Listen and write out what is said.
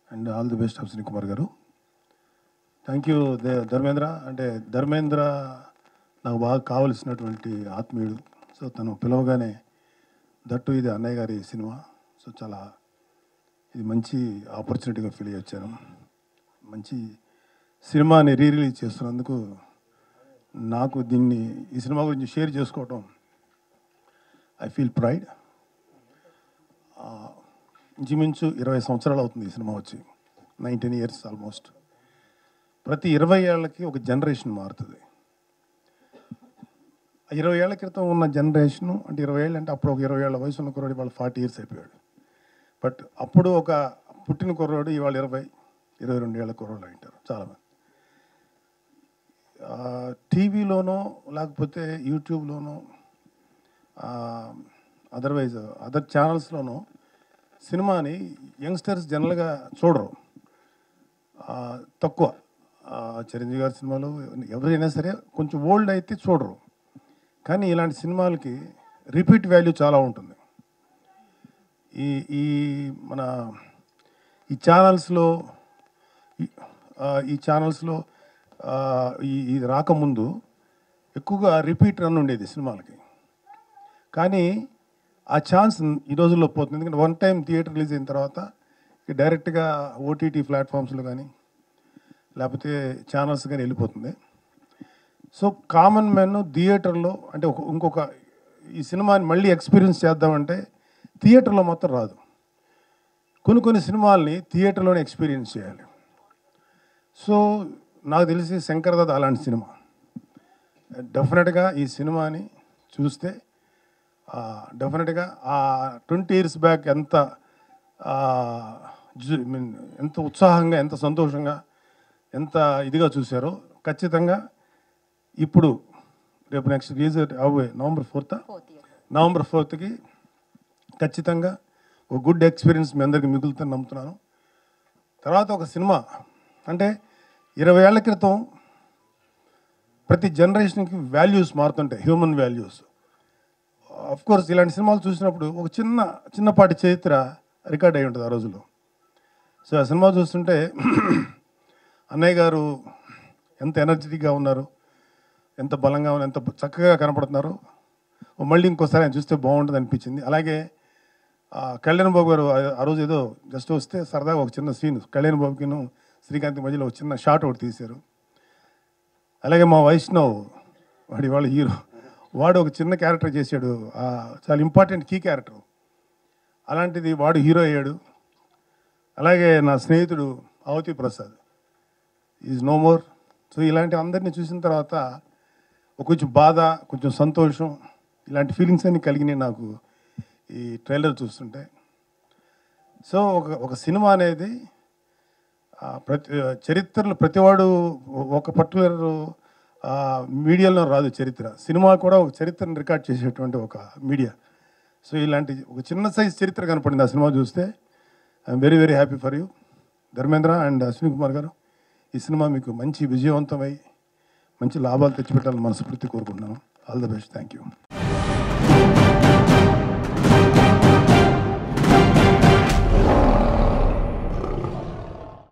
and all the best Ashwini Kumar గారు thank you Dharmendra అంటే ధర్మేంద్ర నాకు బాగా కావలసినటువంటి ఆత్మీయుడు సో తను పిలవగానే దట్టు ఇది అన్నయ్య గారి సినిమా సో చాలా ఇది మంచి ఆపర్చునిటీగా ఫీల్ అయ్యి వచ్చాను మంచి సినిమాని రీ రిలీజ్ చేస్తున్నందుకు నాకు దీన్ని ఈ సినిమా గురించి షేర్ చేసుకోవటం ఐ ఫీల్ ప్రైడ్ ఇంచుమించు ఇరవై సంవత్సరాలు అవుతుంది ఈ సినిమా వచ్చి నైన్టీన్ ఇయర్స్ ఆల్మోస్ట్ ప్రతి ఇరవై ఏళ్ళకి ఒక జనరేషన్ మారుతుంది ఆ ఇరవై ఏళ్ల క్రితం ఉన్న జనరేషను అంటే ఇరవై ఏళ్ళు అంటే అప్పుడు ఒక ఇరవై ఏళ్ళ వయసు ఉన్న కుర్రాడు ఇవాళ ఫార్టీ ఇయర్స్ అయిపోయాడు బట్ అప్పుడు ఒక పుట్టిన కుర్రాడు ఇవాళ ఇరవై ఇరవై రెండు ఏళ్ళ కుర్రాడు అంటారు చాలామంది టీవీలోనో లేకపోతే యూట్యూబ్లోనో అదర్వైజ్ అదర్ ఛానల్స్లోనో సినిమాని యంగ్స్టర్స్ జనరల్గా చూడరు ఆ, తక్కువ ఆ, చిరంజీవి గారి సినిమాలు ఎవరైనా సరే కొంచెం ఓల్డ్ అయితే చూడరు కానీ ఇలాంటి సినిమాలకి రిపీట్ వాల్యూ చాలా ఉంటుంది ఈ ఈ మన ఈ ఛానల్స్లో ఈ- ఆ, ఈ ఛానల్స్లో ఆ, ఈ ఇది రాకముందు ఎక్కువగా రిపీట్ రన్ ఉండేది సినిమాలకి కానీ ఆ ఛాన్స్ ఈ రోజుల్లో పోతుంది ఎందుకంటే వన్ టైం థియేటర్ రిలీజ్ అయిన తర్వాత ఇక డైరెక్ట్గా ఓటీటీ ప్లాట్ఫామ్స్లో కానీ లేకపోతే ఛానల్స్ కానీ వెళ్ళిపోతుంది సో కామన్ మ్యాన్ థియేటర్లో అంటే ఒక ఇంకొక ఈ సినిమాని మళ్ళీ ఎక్స్పీరియన్స్ చేద్దామంటే థియేటర్లో మొత్తం రాదు కొన్ని కొన్ని సినిమాల్ని థియేటర్లోనే ఎక్స్పీరియన్స్ చేయాలి సో నాకు తెలిసి శంకర్ దాదా అలాంటి సినిమా డెఫినెట్గా ఈ సినిమాని చూస్తే డెఫినెట్గా ఆ ట్వంటీ ఇయర్స్ బ్యాక్ ఎంత ఆ, జు- I mean, ఎంత ఉత్సాహంగా ఎంత సంతోషంగా ఎంత ఇదిగా చూశారో ఖచ్చితంగా ఇప్పుడు రేపు నెక్స్ట్ రిలీజ్ అవే నవంబర్ ఫోర్త్ నవంబర్ ఫోర్త్కి ఖచ్చితంగా ఒక గుడ్ ఎక్స్పీరియన్స్ మీ అందరికీ మిగులుతుందని నమ్ముతున్నాను తర్వాత ఒక సినిమా అంటే ఇరవై ఏళ్ల క్రితం ప్రతి జనరేషన్కి వాల్యూస్ మారుతుంటాయి హ్యూమన్ వాల్యూస్ అఫ్ కోర్స్ ఇలాంటి సినిమాలు చూసినప్పుడు ఒక చిన్న చిన్నపాటి చరిత్ర రికార్డ్ అయి ఉంటుంది ఆ రోజుల్లో సో ఆ సినిమా చూస్తుంటే అన్నయ్య గారు ఎంత ఎనర్జెటిక్గా ఉన్నారు ఎంత బలంగా ఉన్నారు ఎంత చక్కగా కనపడుతున్నారు ఓ మళ్ళీ ఇంకోసారి ఆయన చూస్తే బాగుంటుంది అనిపించింది అలాగే ఆ, కళ్యాణ్ బాబు గారు ఆ- ఆ రోజు ఏదో జస్ట్ వస్తే సరదాగా ఒక చిన్న సీన్ కళ్యాణ్ బాబుకిను శ్రీకాంత్ మధ్యలో ఒక చిన్న షాట్ ఒకటి తీశారు అలాగే మా వైష్ణవ్ వాడి వాళ్ళ హీరో వాడు ఒక చిన్న క్యారెక్టర్ చేశాడు ఆ, చాలా ఇంపార్టెంట్ కీ క్యారెక్టర్ అలాంటిది వాడు హీరో అయ్యాడు అలాగే నా స్నేహితుడు Avathi Prasad is no more so ఇలాంటి అందరినీ చూసిన తర్వాత ఒక కొంచెం బాధ కొంచెం సంతోషం ఇలాంటి ఫీలింగ్స్ అన్ని కలిగినాయి నాకు ఈ ట్రైలర్ చూస్తుంటే సో ఒక ఒక సినిమా అనేది ఆ, ప్రతి చరిత్రలో ప్రతివాడు ఒక పర్టికులర్ మీడియాలో రాదు చరిత్ర సినిమా కూడా ఒక చరిత్రను రికార్డ్ చేసేటువంటి ఒక మీడియా సో ఇలాంటి ఒక చిన్న సైజ్ చరిత్ర కనపడింది ఆ సినిమా చూస్తే I'm very very happy for you Dharmendra and Ashwini Kumar గారు ఈ సినిమా మీకు మంచి విజయవంతమై మంచి లాభాలు తెచ్చిపెట్టాలని మనస్ఫూర్తి కోరుకుంటున్నాను all the best thank you